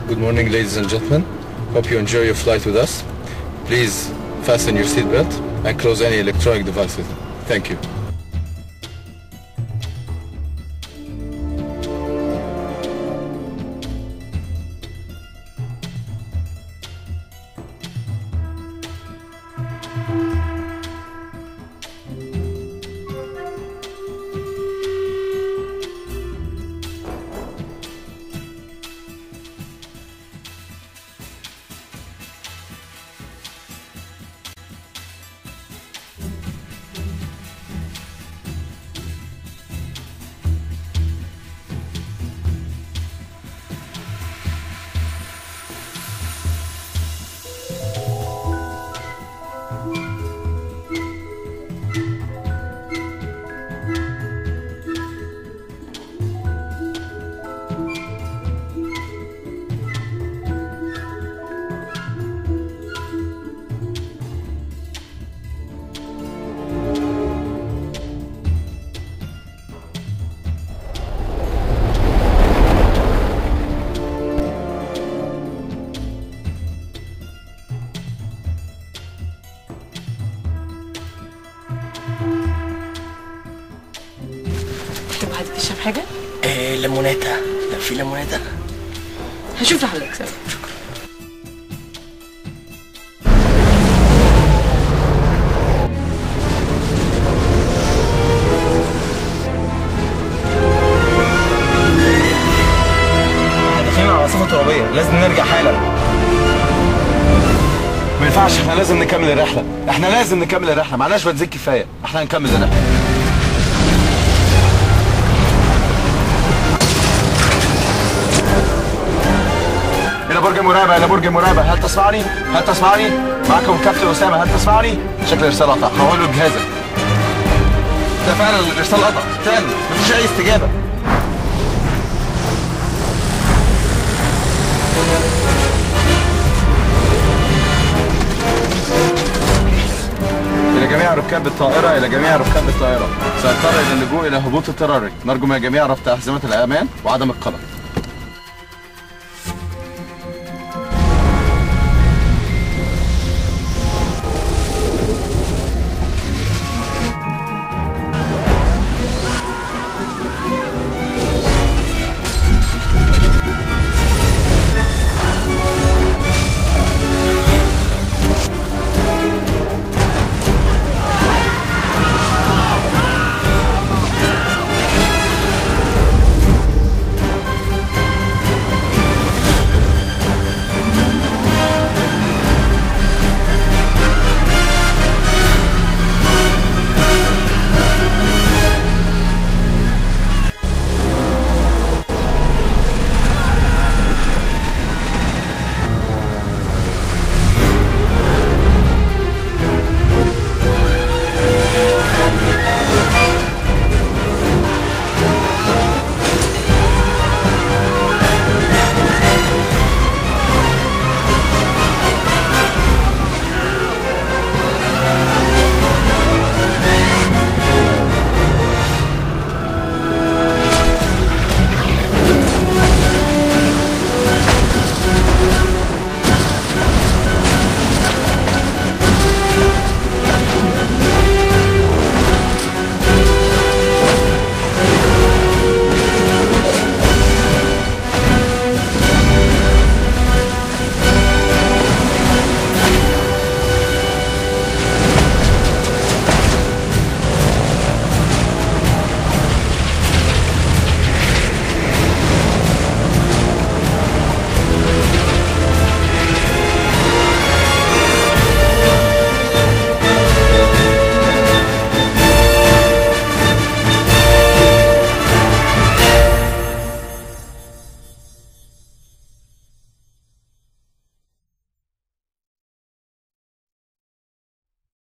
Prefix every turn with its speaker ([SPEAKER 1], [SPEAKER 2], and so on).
[SPEAKER 1] Good morning, ladies and gentlemen. Hope you enjoy your flight with us. Please fasten your seatbelt and close any electronic devices. Thank you.
[SPEAKER 2] طب عايز تشرب حاجة؟
[SPEAKER 3] إيه ليموناتا لا في ليموناتا
[SPEAKER 2] هشوف لحضرتك سوا
[SPEAKER 4] احنا داخلين على عاصفه ترابيه لازم نرجع حالا ما ينفعش احنا لازم نكمل الرحله احنا لازم نكمل الرحله معناش بنزين كفايه احنا هنكمل الرحله الى برج المراقبه الى برج المراقبه هل تسمعني هل تسمعني معكم الكابتن اسامه هل تسمعني شكل الرساله قطع هقول له جهازك ده فعلا الرساله قطع تاني مفيش اي استجابه إلى جميع ركاب الطائرة إلى جميع ركاب الطائرة سأضطر إلى اللجوء إلى هبوط الطرارق نرجو من الجميع ربط أحزمة الأمان وعدم القلق